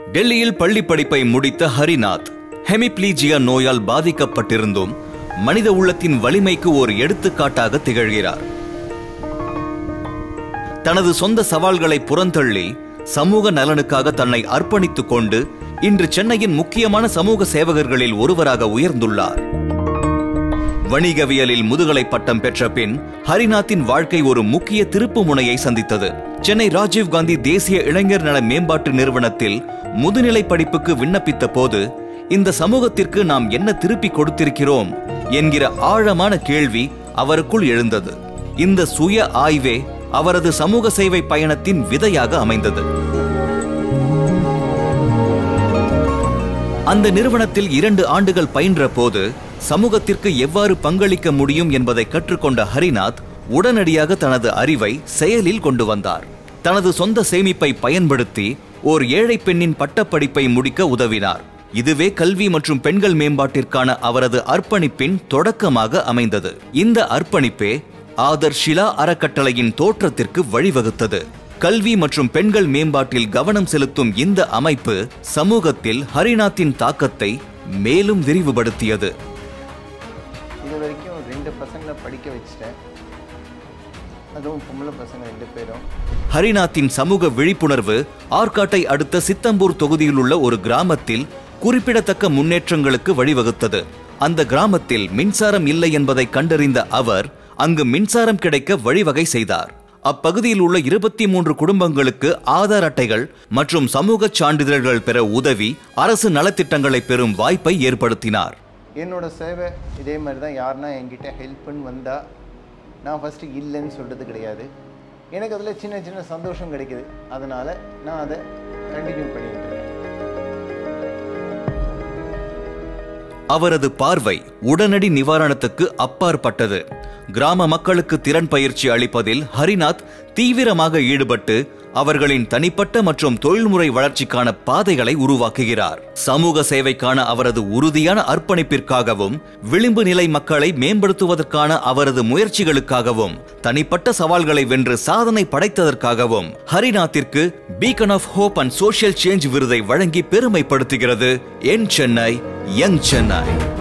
டெல்லியில் பள்ளி படிப்பை முடித்த ஹரிநாத் ஹெமிப்ளீஜியா நோயால் பாதிக்கப்பட்டிருந்தும் மனித உள்ளத்தின் வலிமைக்கு ஒரு எடுத்துக்காட்டாக திகழ்கிறார் தனது சொந்த சவால்களை புறந்தள்ளி சமூக நலனுக்காக தன்னை அர்ப்பணித்துக் கொண்டு இன்று சென்னையின் முக்கியமான சமூக சேவகர்களில் ஒருவராக உயர்ந்துள்ளார் வணிகவியலில் முதுகலை பட்டம் பெற்ற பின் ஹரிநாத்தின் வாழ்க்கை ஒரு முக்கிய திருப்பு முனையை சந்தித்தது சென்னை ராஜீவ் காந்தி தேசிய இளைஞர் நல மேம்பாட்டு நிறுவனத்தில் முதுநிலை படிப்புக்கு விண்ணப்பித்த போது இந்த சமூகத்திற்கு நாம் என்ன திருப்பி கொடுத்திருக்கிறோம் என்கிற ஆழமான கேள்வி அவருக்குள் எழுந்தது இந்த சுய ஆய்வே அவரது சமூக சேவை பயணத்தின் விதையாக அமைந்தது அந்த நிறுவனத்தில் இரண்டு ஆண்டுகள் பயின்ற போது சமூகத்திற்கு எவ்வாறு பங்களிக்க முடியும் என்பதை கற்றுக்கொண்ட ஹரிநாத் உடனடியாக தனது அறிவை செயலில் கொண்டு வந்தார் தனது சொந்த சேமிப்பை பயன்படுத்தி ஓர் ஏழை பெண்ணின் பட்டப்படிப்பை முடிக்க உதவினார் இதுவே கல்வி மற்றும் பெண்கள் மேம்பாட்டிற்கான அவரது அர்ப்பணிப்பின் தொடக்கமாக அமைந்தது இந்த அர்ப்பணிப்பே ஆதர் ஷிலா அறக்கட்டளையின் தோற்றத்திற்கு வழிவகுத்தது கல்வி மற்றும் பெண்கள் மேம்பாட்டில் கவனம் செலுத்தும் இந்த அமைப்பு சமூகத்தில் ஹரிநாத்தின் தாக்கத்தை மேலும் விரிவுபடுத்தியது இது வரைக்கும் ரெண்டு பசங்களை படிக்க வச்சிட்டேன் அதுவும் பொம்பளை பசங்க ரெண்டு பேரும் ஹரிநாத்தின் சமூக விழிப்புணர்வு ஆற்காட்டை அடுத்த சித்தம்பூர் தொகுதியில் உள்ள ஒரு கிராமத்தில் குறிப்பிடத்தக்க முன்னேற்றங்களுக்கு வழிவகுத்தது அந்த கிராமத்தில் மின்சாரம் இல்லை என்பதை கண்டறிந்த அவர் அங்கு மின்சாரம் கிடைக்க வழிவகை செய்தார் அப்பகுதியில் உள்ள இருபத்தி மூன்று குடும்பங்களுக்கு ஆதார் அட்டைகள் மற்றும் சமூக சான்றிதழ்கள் பெற உதவி அரசு நலத்திட்டங்களை பெறும் வாய்ப்பை ஏற்படுத்தினார் என்னோட சேவை இதே மாதிரி தான் யாருன்னா என்கிட்ட ஹெல்ப்னு வந்தால் நான் ஃபஸ்ட்டு இல்லைன்னு சொல்கிறது கிடையாது எனக்கு அதில் சின்ன சின்ன சந்தோஷம் கிடைக்குது அதனால் நான் அதை கண்டினியூ பண்ணிட்டு இருக்கேன் அவரது பார்வை உடனடி நிவாரணத்துக்கு அப்பாற்பட்டது கிராம மக்களுக்கு திறன் பயிற்சி அளிப்பதில் ஹரிநாத் தீவிரமாக ஈடுபட்டு அவர்களின் தனிப்பட்ட மற்றும் தொழில்முறை வளர்ச்சிக்கான பாதைகளை உருவாக்குகிறார் சமூக சேவைக்கான அவரது உறுதியான அர்ப்பணிப்பிற்காகவும் விளிம்பு நிலை மக்களை மேம்படுத்துவதற்கான அவரது முயற்சிகளுக்காகவும் தனிப்பட்ட சவால்களை வென்று சாதனை படைத்ததற்காகவும் ஹரிநாத்திற்கு beacon of hope and social change விருதை வழங்கி பெருமைப்படுத்துகிறது என் சென்னை யங் சென்னை